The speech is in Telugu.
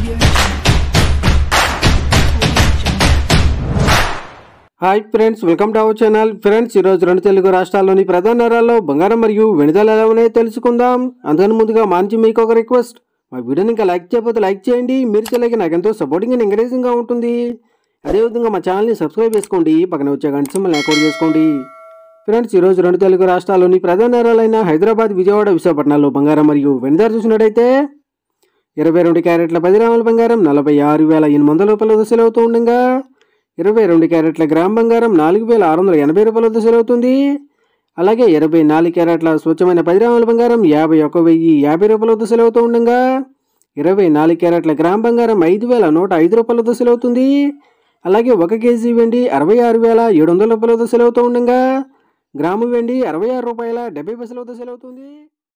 Audio Jungle. Audio Jungle. Hi friends welcome to our channel friends ఈరోజు రెండు తెలుగు రాష్ట్రాల్లోని ప్రధాన నగరాల్లో బంగారం మరియు వెనుదల ఎలా ఉన్నాయో తెలుసుకుందాం అందుకని ముందుగా మంచి మీకు ఒక రిక్వెస్ట్ మా వీడియోని ఇంకా లైక్ చేయకపోతే లైక్ చేయండి మీరు చేయలేక నాకు ఎంతో సపోర్టింగ్ అండ్ ఎంకరేజింగ్గా ఉంటుంది అదేవిధంగా మా ఛానల్ని సబ్స్క్రైబ్ చేసుకోండి పక్కన వచ్చే గంట సింబల్ని అకౌంట్ చేసుకోండి ఫ్రెండ్స్ ఈరోజు రెండు తెలుగు రాష్ట్రాల్లోని ప్రధాన నగరాలైన హైదరాబాద్ విజయవాడ విశాఖపట్నాల్లో బంగారం మరియు వెనుదల చూసినట్టయితే ఇరవై రెండు క్యారెట్ల పది గ్రాముల బంగారం నలభై ఆరు వేల ఎనిమిది వందల రూపాయల దశలు అవుతూ ఉండగా ఇరవై రెండు క్యారెట్ల గ్రామ్ బంగారం నాలుగు వేల ఆరు వందల ఎనభై రూపాయల దశలు అవుతుంది అలాగే ఇరవై నాలుగు క్యారెట్ల స్వచ్ఛమైన పది గ్రాముల బంగారం యాభై ఒక వెయ్యి యాభై రూపాయల దశలు అవుతూ ఉండగా ఇరవై నాలుగు క్యారెట్ల గ్రామ్ బంగారం ఐదు వేల నూట ఐదు రూపాయల దశలు అవుతుంది అలాగే ఒక కేజీ వెండి అరవై ఆరు వేల ఏడు వందల రూపాయల దశలు అవుతూ ఉండగా గ్రాము వెండి అరవై ఆరు రూపాయల డెబ్బై పైసల దశలు అవుతుంది